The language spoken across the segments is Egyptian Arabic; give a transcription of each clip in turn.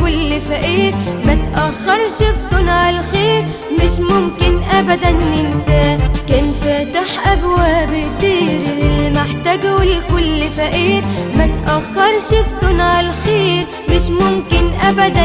والكل فقير ما تأخرش في صنع الخير مش ممكن أبدا ننساه كان فاتح أبواب كتير للمحتاج والكل فقير ما تأخرش في صنع الخير مش ممكن أبدا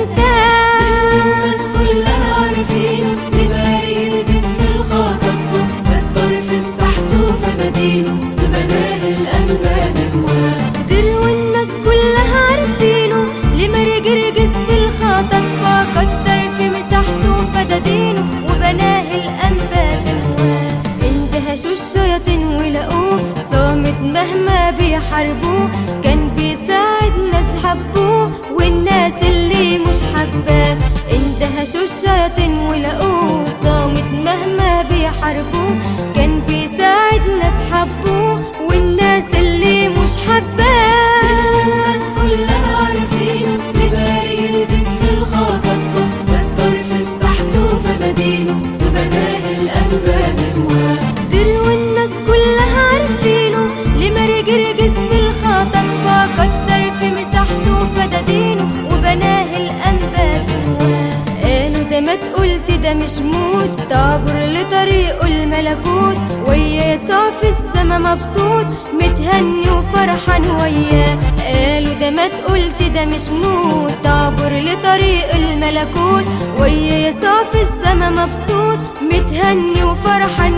ننساه الناس كلها عارفين لباري يرجس في الخطب بطر في مساحته فدادينه ببناه الأنباب أبواب دل والناس كلها عارفينه لمر جرجس في الخطط كتر في مساحته فدادينه وبناه الأنباب أبواب اندهشوا الشياطين ولقوه صامت مهما بيحاربوه كان بيساعد ناس حبوه والناس اللي مش حباه اندهشوا الشياطين ولقوه صامت مهما بيحاربوه كان بيساعد ناس حبوه والناس اللي مش حباه الناس كلها عارفين لباري يرجس في الخطب بطر في مساحته فدادينه ببناه الأنباب أبواب دل والناس كلها عارفينه لمر جرجس في الخطط كتر في مساحته فدادينه وبناه الأنباب قالوا ده ما قلت ده مش موت تعبر لطريقه الملكوت ويا يسوع في السما مبسوط متهني وفرحان وياه قالوا ده ما قلت ده مش موت تعبر لطريق الملكوت ويا يسوع في السما مبسوط متهني وفرحان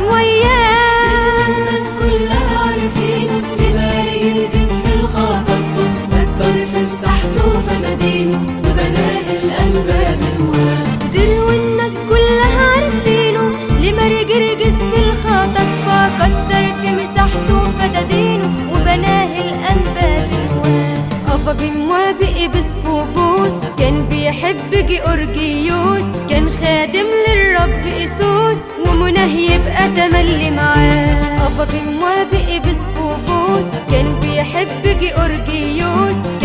وياه الناس كلها عارفين لباري يرجس في الخطب بطر في مساحته فدادينه ببناه الأنباب أبواب دل والناس كلها عارفينه لمر جرجس في الخطط كتر في مساحته فدادينه وبناه الأنباب أبا بموابق بسكوبوس كان بيحب جيورجيوس كان خادم للرب إيسوس ومناه يبقى تملي معاه أبا بموابق بسكوبوس كان بيحب جيورجيوس